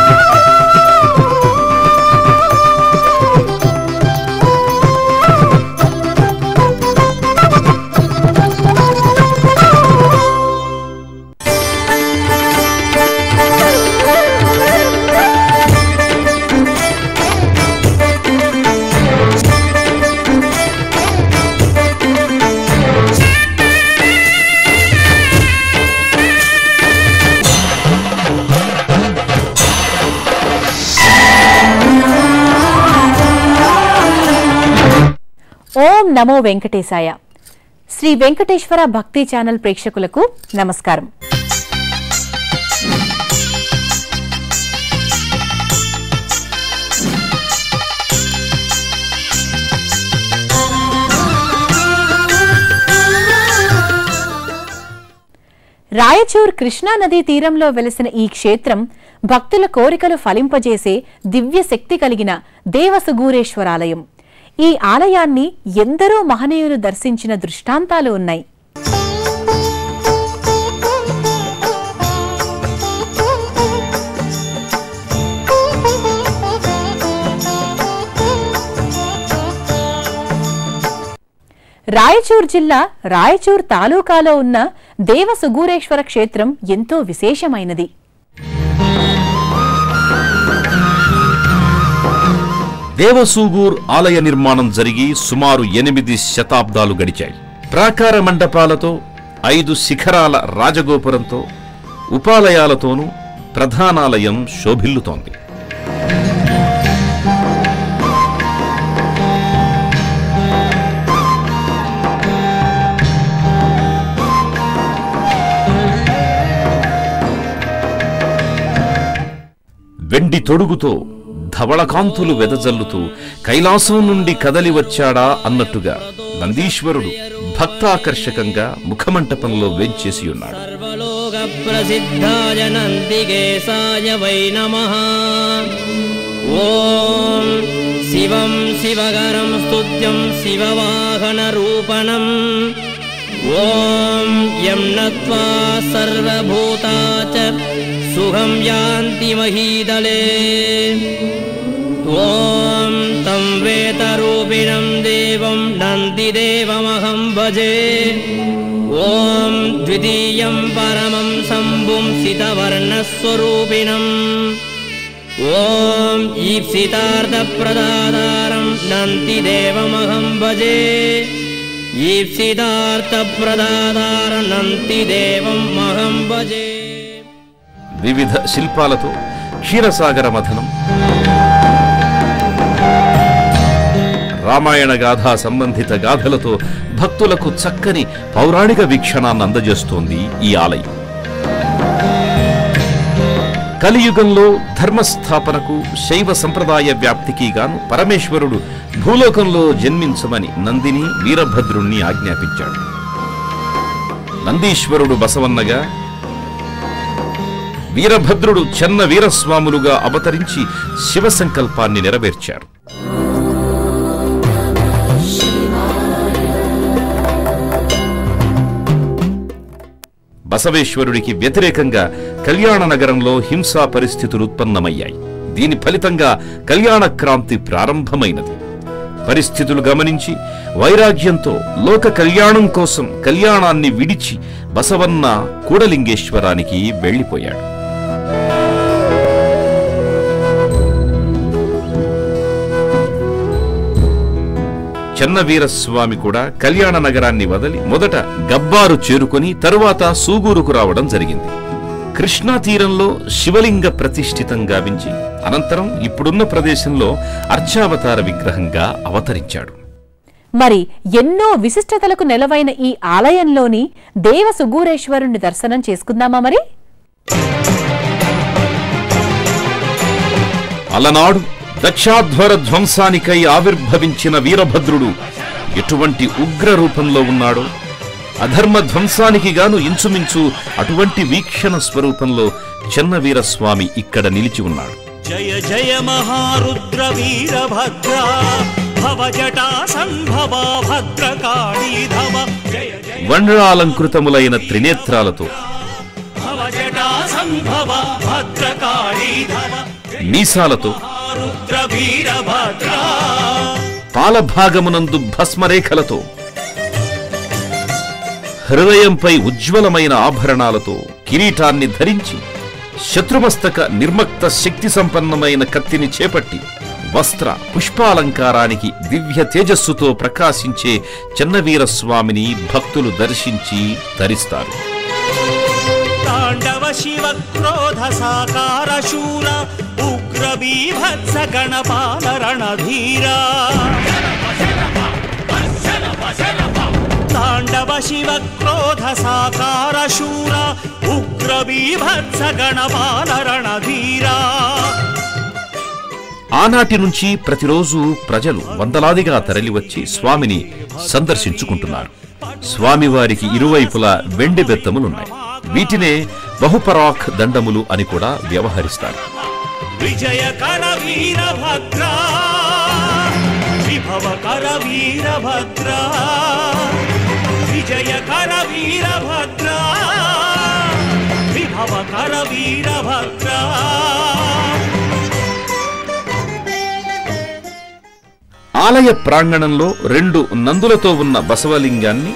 ఓం నమో వెంకటేశాయ శ్రీ వెంకటేశ్వర భక్తి ఛానల్ ప్రేక్షకులకు నమస్కారం రాయచూర్ కృష్ణానదీ తీరంలో వెలిసిన ఈ క్షేత్రం భక్తుల కోరికలు ఫలింపజేసే దివ్య శక్తి కలిగిన దేవసుగూరేశ్వరాలయం ఈ ఆలయాన్ని ఎందరో మహనీయులు దర్శించిన దృష్టాంతాలు ఉన్నాయి రాయచూర్ జిల్లా రాయచూర్ తాలూకాలో ఉన్న దేవసుగూరేశ్వర క్షేత్రం ఎంతో విశేషమైనది దేవసూగూర్ ఆలయ నిర్మాణం జరిగి సుమారు ఎనిమిది శతాబ్దాలు గడిచాయి ప్రాకార మండపాలతో ఐదు శిఖరాల రాజగోపురంతో ఉపాలయాలతోనూ ప్రధానాలయం శోభిల్లుతోంది వెండి తొడుగుతో ధవళకాంతులు వెదజల్లుతూ కైలాసం నుండి కదలి వచ్చాడా అన్నట్టుగా నందీశ్వరుడు భక్తాకర్షకంగా ముఖమంటపంలో వేంచేసి ఉన్నాడు सर्वलोकप्रसिद्धाय नन्दिकेशाय वै नमः ॐ शिवं शिवकरं स्तुत्यं शिववाहनरूपणम् ॐ यं नत्वा सर्वभूता च सुखं यान्ति महीदले ॐ तं वेतरूपिणं देवं नन्दिदेवमहं भजे ॐ द्वितीयं परमं शम्भुं सितवर्णस्वरूपिणम् ॐ ईप्सितार्थप्रदातारं नन्तिदेवमहं भजे ईप्सितार्थप्रदातार नन्तिदेवम् अहं भजे వివిధ శిల్పాలతో క్షీరసాగర మథనం రామాయణ గాథా సంబంధిత గాథలతో భక్తులకు చక్కని పౌరాణిక వీక్షణాన్ని అందజేస్తోంది ఈ ఆలయం కలియుగంలో ధర్మస్థాపనకు శైవ సంప్రదాయ వ్యాప్తికి గాను పరమేశ్వరుడు భూలోకంలో జన్మించమని నందిని వీరభద్రుణ్ణి ఆజ్ఞాపించాడు నందీశ్వరుడు బసవన్నగా వీరభద్రుడు చెన్న వీరస్వాములుగా అవతరించి శివ సంకల్పాన్ని నెరవేర్చారు బసవేశ్వరుడికి వ్యతిరేకంగా కళ్యాణ నగరంలో హింసా పరిస్థితులు ఉత్పన్నమయ్యాయి దీని ఫలితంగా కళ్యాణ క్రాంతి ప్రారంభమైనది పరిస్థితులు గమనించి వైరాగ్యంతో లోక కళ్యాణం కోసం కళ్యాణాన్ని విడిచి బసవన్న కూడలింగేశ్వరానికి వెళ్ళిపోయాడు చెన్నవీరస్వామి కూడా కళ్యాణ నగరాన్ని వదిలి మొదట గబ్బారు చేరుకొని తరువాత సూగూరుకు రావడం జరిగింది కృష్ణా తీరంలో శివలింగ ప్రతిష్ఠితం గావించి అనంతరం ఇప్పుడున్న ప్రదేశంలో అర్చావతార విగ్రహంగా అవతరించాడు మరి ఎన్నో విశిష్టతలకు నెలవైన ఈ ఆలయంలోని దేవ సుగూరేశ్వరుణ్ణి దర్శనం చేసుకుందామా మరి అలనాడు దక్షాధ్వర ధ్వంసానికై ఆవిర్భవించిన వీరభద్రుడు ఎటువంటి ఉగ్ర రూపంలో ఉన్నాడో అధర్మ ధ్వంసానికి గాను ఇంచుమించు అటువంటి వీక్షణ స్వరూపంలో చెన్నవీరస్వామి ఇక్కడ నిలిచి ఉన్నాడు జయ జయ మహారుద్ర వీరభద్ర భవ జటా సంభవ భద్రకాళీధవ జయ జయ వండ్రాలంకృతములైన త్రినేత్రాలతో భవ జటా సంభవ భద్రకాళీధవ మీసాలతో రుద్ర వీరభద్ర పాలభాగమునందు భస్మరేఖలతో హృదయంపై ఉజ్వలమైన ఆభరణాలతో కిరీటాన్ని ధరించి శత్రుమస్తక నిర్మక్త శక్తి సంపన్నమైన కత్తిని చేపట్టి వస్త్ర పుష్పాలంకారానికి దివ్య తేజస్సుతో ప్రకాశించే చెన్నవీర స్వామిని భక్తులు దర్శించి ధరిస్తారు తాండవ శివ క్రోధ సాకార శూర ఉగ్ర బీభత్స గణపాల రణధీరా తాండవ శివ క్రోధ సాకార శూర ఉగ్ర బీభత్స గణపాల రణధీరా ఆనాటి నుంచి ప్రతిరోజు ప్రజలు వందలాదిగా తరలివచ్చి స్వామిని సందర్శించుకుంటున్నారు స్వామివారికి ఇరువైపులా వెండి బెత్తములున్నాయి వీటినే బహుపరాక్ దండములు అని కూడా వ్యవహరిస్తారు విజయకర వీరభద్ర విభవకర వీరభద్ర విజయకర వీరభద్ర విభవకర వీరభద్ర ఆలయ ప్రాంగణంలో రెండు నందులతో ఉన్న బసవలింగాన్ని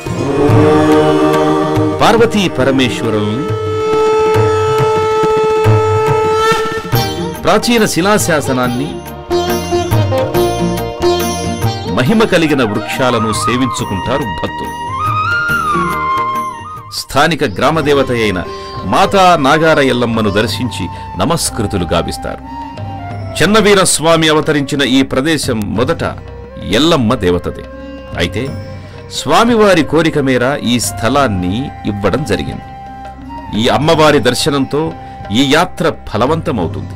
పార్వతీ పరమేశ్వరుల్ని ప్రాచీన శిలాశాసనాన్ని మహిమ కలిగిన వృక్షాలను సేవించుకుంటారు భక్తులు స్థానిక గ్రామదేవత అయిన మాతా నాగార ఎల్లమ్మను దర్శించి నమస్కృతులు గావిస్తారు చెన్నవీర స్వామి అవతరించిన ఈ ప్రదేశం మొదట ఎల్లమ్మ దేవతదే అయితే స్వామివారి కోరిక మేర ఈ స్థలాన్ని ఇవ్వడం జరిగింది ఈ అమ్మవారి దర్శనంతో ఈ యాత్ర ఫలవంతమవుతుంది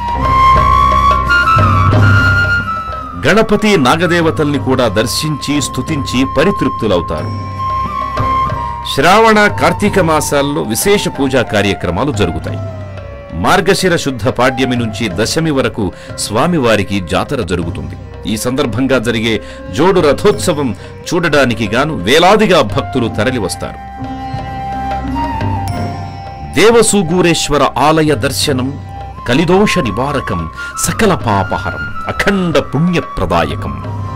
గణపతి నాగదేవతల్ని కూడా దర్శించి స్తుతించి పరితృప్తులవుతారు శ్రావణ కార్తీక మాసాల్లో విశేష పూజా కార్యక్రమాలు జరుగుతాయి మార్గశిర శుద్ధ పాడ్యమి నుంచి దశమి వరకు స్వామివారికి జాతర జరుగుతుంది ఈ సందర్భంగా జరిగే జోడు రథోత్సవం చూడడానికి గాను వేలాదిగా భక్తులు తరలివస్తారు దేవసూగూరేశ్వర ఆలయ దర్శనం కలిదోష నివారకం సకల పాపహరం అఖండ పుణ్యప్రదాయకం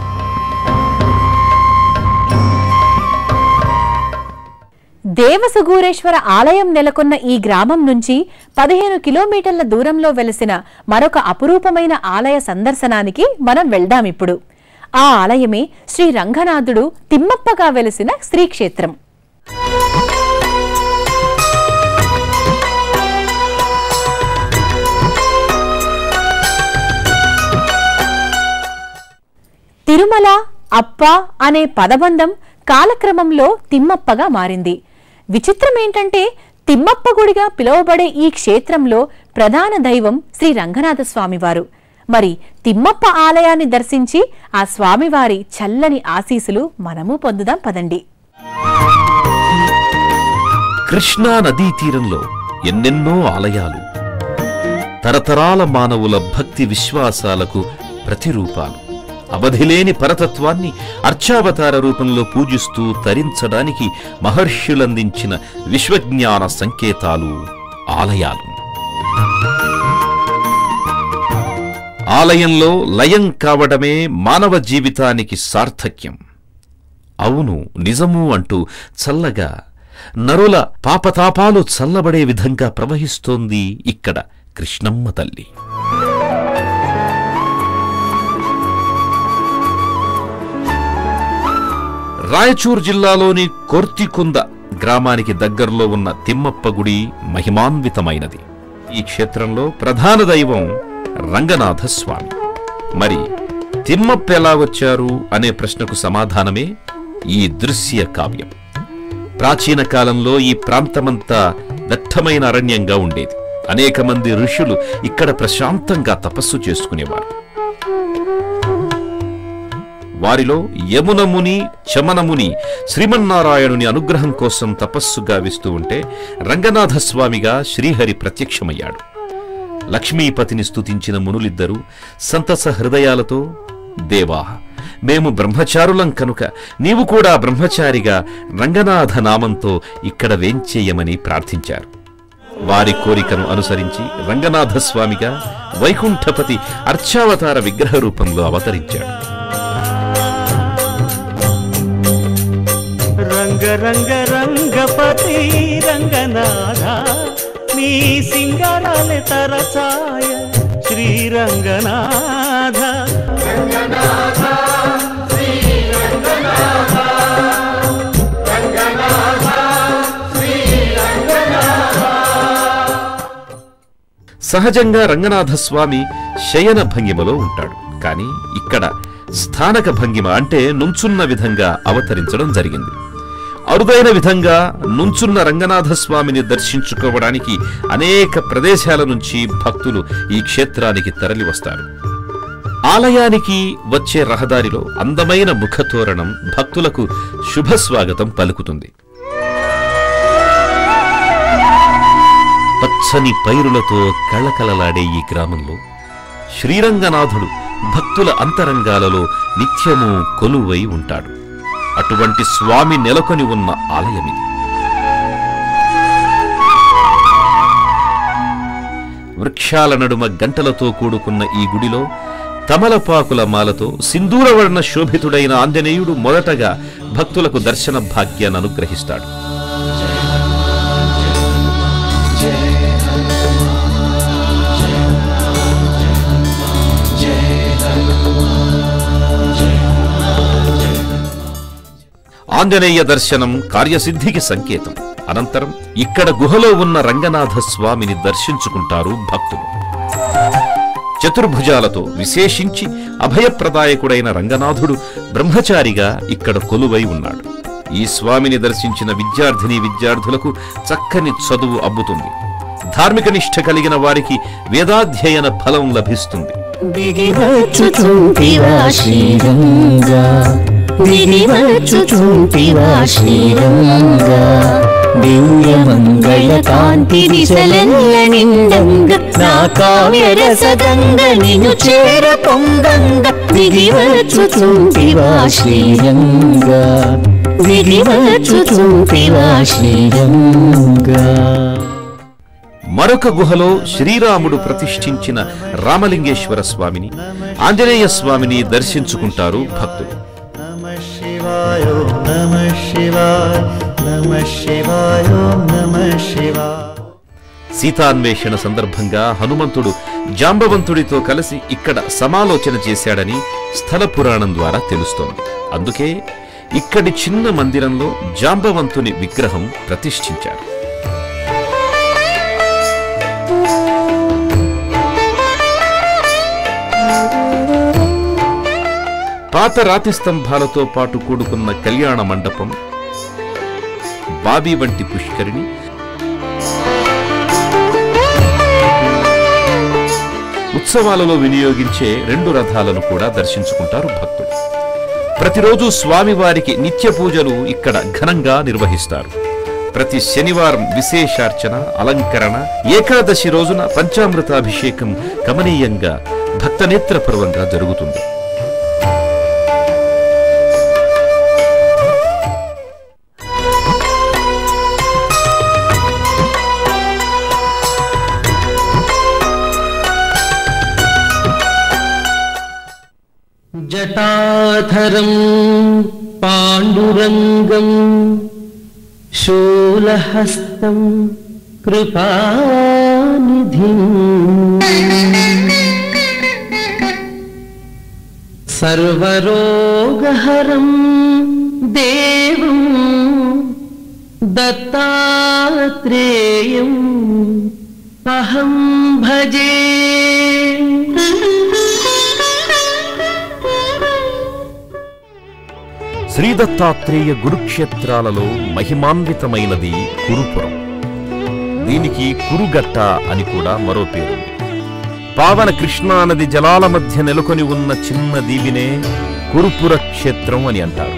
దేవసుగూరేశ్వర ఆలయం నెలకొన్న ఈ గ్రామం నుంచి పదిహేను కిలోమీటర్ల దూరంలో వెలసిన మరొక అపురూపమైన ఆలయ సందర్శనానికి మనం వెళ్దాం ఇప్పుడు ఆ ఆలయమే శ్రీ రంగనాథుడు తిమ్మప్పగా వెలసిన శ్రీక్షేత్రం తిరుమల అప్ప అనే పదబంధం కాలక్రమంలో తిమ్మప్పగా మారింది విచిత్రమేంటంటే తిమ్మప్ప గుడిగా పిలువబడే ఈ క్షేత్రంలో ప్రధాన దైవం శ్రీ రంగనాథ స్వామివారు మరి తిమ్మప్ప ఆలయాన్ని దర్శించి ఆ స్వామివారి చల్లని ఆశీసులు మనము పొందుదాం పదండి కృష్ణా నదీ తీరంలో ఎన్నెన్నో ఆలయాలు తరతరాల మానవుల భక్తి విశ్వాసాలకు ప్రతిరూపాలు అవధిలేని పరతత్వాన్ని అర్చావతార రూపంలో పూజిస్తూ తరించడానికి మహర్షులందించిన విశ్వజ్ఞాన సంకేతాలు ఆలయాలు ఆలయంలో లయం కావడమే మానవ జీవితానికి సార్థక్యం అవును నిజము అంటూ చల్లగా నరుల పాపతాపాలు చల్లబడే విధంగా ప్రవహిస్తోంది ఇక్కడ కృష్ణమ్మ తల్లి రాయచూర్ జిల్లాలోని కొర్తికుంద గ్రామానికి దగ్గరలో ఉన్న తిమ్మప్ప గుడి మహిమాన్వితమైనది ఈ క్షేత్రంలో ప్రధాన దైవం రంగనాథ స్వామి మరి తిమ్మప్ప ఎలా వచ్చారు అనే ప్రశ్నకు సమాధానమే ఈ దృశ్య కావ్యం ప్రాచీన కాలంలో ఈ ప్రాంతమంతా దట్టమైన అరణ్యంగా ఉండేది అనేక మంది ఋషులు ఇక్కడ ప్రశాంతంగా తపస్సు చేసుకునేవారు వారిలో యమునముని చమనముని శ్రీమన్నారాయణుని అనుగ్రహం కోసం తపస్సు గావిస్తూ ఉంటే రంగనాథ స్వామిగా శ్రీహరి ప్రత్యక్షమయ్యాడు లక్ష్మీపతిని స్తుతించిన మునులిద్దరూ సంతస హృదయాలతో దేవా మేము బ్రహ్మచారులం కనుక నీవు కూడా బ్రహ్మచారిగా రంగనాథ నామంతో ఇక్కడ వేంచేయమని ప్రార్థించారు వారి కోరికను అనుసరించి రంగనాథ స్వామిగా వైకుంఠపతి అర్చావతార విగ్రహ రూపంలో అవతరించాడు రంగ రంగ రంగపతి రంగనాథ నీ సింగారాలే తరచాయ శ్రీరంగనాథ సహజంగా రంగనాథస్వామి శయన భంగిమలో ఉంటాడు కానీ ఇక్కడ స్థానక భంగిమ అంటే నుంచున్న విధంగా అవతరించడం జరిగింది అరుదైన విధంగా నుంచున్న రంగనాథస్వామిని దర్శించుకోవడానికి అనేక ప్రదేశాల నుంచి భక్తులు ఈ క్షేత్రానికి తరలి వస్తారు ఆలయానికి వచ్చే రహదారిలో అందమైన ముఖతోరణం భక్తులకు శుభస్వాగతం పలుకుతుంది పచ్చని పైరులతో కళకళలాడే ఈ గ్రామంలో శ్రీరంగనాథుడు భక్తుల అంతరంగాలలో నిత్యము కొలువై ఉంటాడు అటువంటి స్వామి నెలకొని ఉన్న ఆలయమిది వృక్షాల నడుమ గంటలతో కూడుకున్న ఈ గుడిలో తమలపాకుల మాలతో సింధూరవర్ణ శోభితుడైన ఆంజనేయుడు మొదటగా భక్తులకు దర్శన భాగ్యాన్ని అనుగ్రహిస్తాడు ఆంజనేయ దర్శనం కార్యసిద్ధికి సంకేతం అనంతరం ఇక్కడ గుహలో ఉన్న రంగనాథ స్వామిని దర్శించుకుంటారు భక్తులు చతుర్భుజాలతో విశేషించి అభయప్రదాయకుడైన రంగనాథుడు బ్రహ్మచారిగా ఇక్కడ కొలువై ఉన్నాడు ఈ స్వామిని దర్శించిన విద్యార్థిని విద్యార్థులకు చక్కని చదువు అబ్బుతుంది ధార్మిక నిష్ఠ కలిగిన వారికి వేదాధ్యయన ఫలం లభిస్తుంది దిగివచ్చుచుంటివా శ్రీరంగా దిగివచ్చుచుంటివా శ్రీరంగా దివ్య మంగళ కాంతి దిశలెల్ల నిండంగ నా కావ్య రసగంగ నిన్ను చేర పొంగంగ దిగివచ్చుచుంటివా శ్రీరంగా దిగివచ్చుచుంటివా శ్రీరంగా మరొక గుహలో శ్రీరాముడు ప్రతిష్ఠించిన రామలింగేశ్వర స్వామిని ఆంజనేయ స్వామిని దర్శించుకుంటారు భక్తులు నమ శివాయ నమ శివాయ నమ శివాయ నమ శివాయ సీతాన్వేషణ సందర్భంగా హనుమంతుడు జాంబవంతుడితో కలిసి ఇక్కడ సమాలోచన చేశాడని స్థల పురాణం ద్వారా తెలుస్తోంది అందుకే ఇక్కడి చిన్న మందిరంలో జాంబవంతుని విగ్రహం ప్రతిష్ఠించారు పాత రాతి స్తంభాలతో పాటు కూడుకున్న కళ్యాణ మండపం బాబీ వంటి పుష్కరిణి ఉత్సవాలలో వినియోగించే రెండు రథాలను కూడా దర్శించుకుంటారు భక్తులు ప్రతిరోజు స్వామివారికి నిత్య పూజలు ఇక్కడ ఘనంగా నిర్వహిస్తారు ప్రతి శనివారం విశేషార్చన అలంకరణ ఏకాదశి రోజున పంచామృతాభిషేకం కమనీయంగా భక్తనేత్రపర్వంగా జరుగుతుంది జటాధరం పాండురంగం శూలహస్తం కృపానిధిం సర్వరోగహరం దేవం దత్తాత్రేయం అహం భజే శ్రీదత్తాత్రేయ గురుక్షేత్రాలలో మహిమాన్వితమైనది కురుపురం దీనికి కురుగట్ట అని కూడా మరో పేరు పావన కృష్ణానది జలాల మధ్య నెలకొని ఉన్న చిన్న దీవినే కురుపుర క్షేత్రం అని అంటారు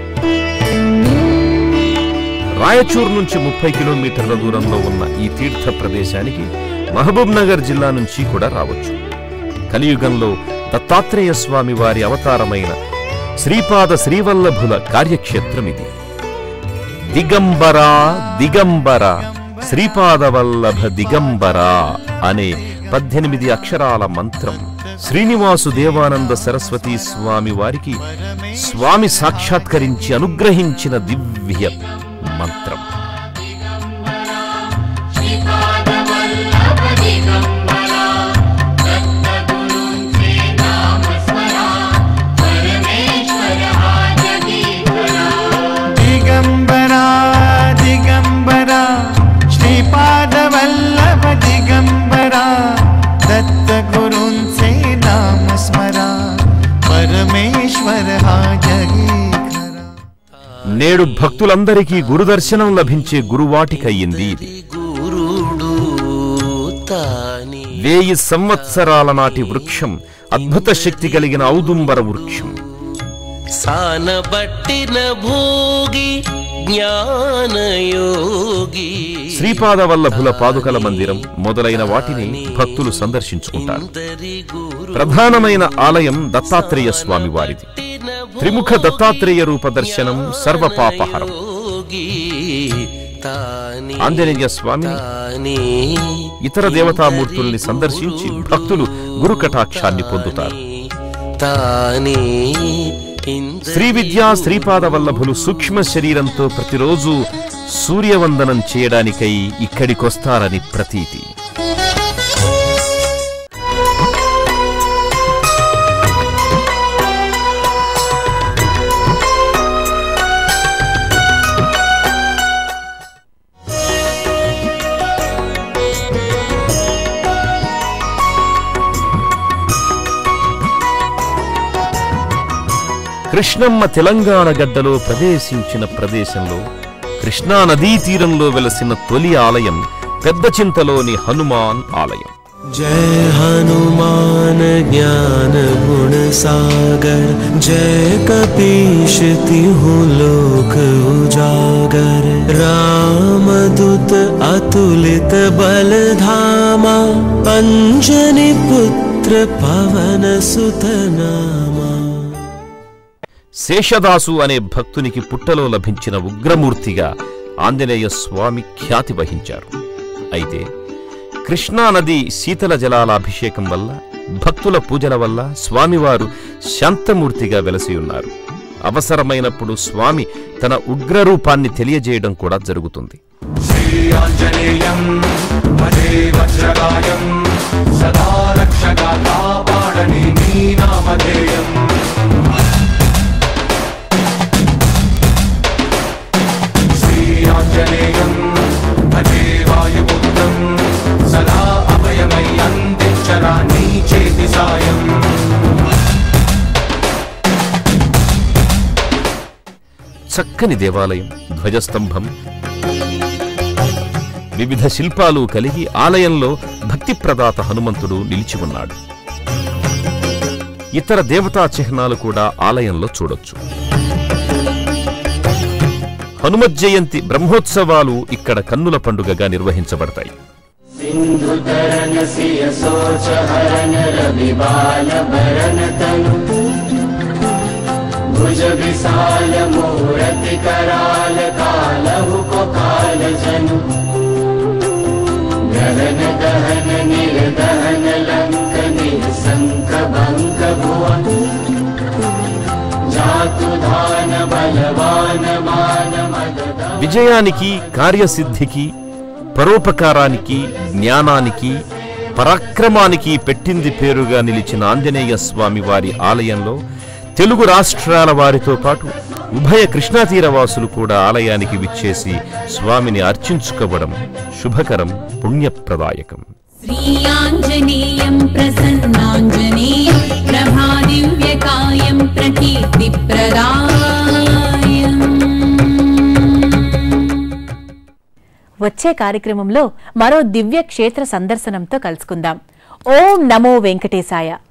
రాయచూర్ నుంచి ముప్పై కిలోమీటర్ల దూరంలో ఉన్న ఈ తీర్థ ప్రదేశానికి మహబూబ్ నగర్ జిల్లా నుంచి కూడా రావచ్చు కలియుగంలో దత్తాత్రేయ స్వామి వారి అవతారమైన శ్రీపాద శ్రీవల్లభుల కార్యక్షేత్రం ఇది దిగంబర దిగంబర శ్రీపాదవల్లభ దిగంబర అనే పద్దెనిమిది అక్షరాల మంత్రం శ్రీనివాసు దేవానంద సరస్వతి స్వామి వారికి స్వామి సాక్షాత్కరించి అనుగ్రహించిన దివ్య మంత్రం दिगम्बरा दिगम्बरा श्रीपादवल्लभ दिगम्बरा दत्तगुरुंसे नाम स्मरा परमेश्वर हा जगीखरा నేడు భక్తులందరికీ గురుదర్శనం లభించే గురువాటిక అయ్యింది ఇది గురుడు తాని వేయి సంవత్సరాల నాటి వృక్షం అద్భుత శక్తి కలిగిన ఔదుంబర వృక్షం సానబట్టిన భోగి జ్ఞానయోగి శ్రీపాద వల్లభుల పాదుకల మందిరం మొదలైన వాటిని భక్తులు సందర్శించుకుంటారు అందరి గురు ప్రధానమైన ఆలయం దత్తాత్రేయ స్వామి వారిది త్రిముఖ దత్తాత్రేయ రూప దర్శనం సర్వపాపహరం యోగి తాని ఆంజనేయ స్వామిని తాని ఇతర దేవతామూర్తుల్ని సందర్శించి భక్తులు గురు కటాక్షాన్ని పొందుతారు తాని ఇంద్ర శ్రీ విద్యా శ్రీపాద వల్లభులు సూక్ష్మ శరీరంతో ప్రతిరోజు సూర్యవందనం చేయడానికై ఇక్కడికొస్తారని ప్రతీతి కృష్ణమ్మ తెలంగాణ గడ్డలో ప్రవేశించిన ప్రదేశంలో కృష్ణా నదీ తీరంలో వెలసిన తొలి ఆలయం పెద్ద చింతలోని హనుమాన్ ఆలయం जय हनुमान ज्ञान गुण सागर जय कपीश तिहु लोक उजागर राम दूत अतुलित बल धामा अंजनी पुत्र पवन सुत नामा శేషదాసు అనే భక్తునికి పుట్టలో లభించిన ఉగ్రమూర్తిగా ఆంజనేయ స్వామి ఖ్యాతి వహించారు అయితే కృష్ణా నది శీతల జలాల అభిషేకం వల్ల భక్తుల పూజల వల్ల స్వామివారు శాంతమూర్తిగా వెలసి ఉన్నారు అవసరమైనప్పుడు స్వామి తన ఉగ్రరూపాన్ని తెలియజేయడం కూడా జరుగుతుంది చక్కని దేవాలయం ధ్వజస్తంభం వివిధ శిల్పాలు కలిగి ఆలయంలో భక్తి ప్రదాత హనుమంతుడు నిలిచి ఉన్నాడు ఇతర దేవతా చిహ్నాలు కూడా ఆలయంలో చూడొచ్చు హనుమత్ జయంతి బ్రహ్మోత్సవాలు ఇక్కడ కన్నుల పండుగగా నిర్వహించబడతాయి విజయానికి కార్యసిద్ధికి పరోపకారానికి జ్ఞానానికి పరాక్రమానికి పెట్టింది పేరుగా నిలిచిన ఆంజనేయ స్వామి వారి ఆలయంలో తెలుగు రాష్ట్రాల వారితో పాటు ఉభయ కృష్ణాతీరవాసులు కూడా ఆలయానికి విచ్చేసి స్వామిని అర్చించుకోవడం శుభకరం పుణ్యప్రదాయకం श्रीयाञ्जनेयं प्रसन्नाञ्जनेयं प्रभादिव्यकायं प्रकीर्तिप्रदायम् వచ్చే కార్యక్రమంలో మరో దివ్య క్షేత్ర సందర్శనంతో కలుసుకుందాం ఓం నమో వెంకటేశాయ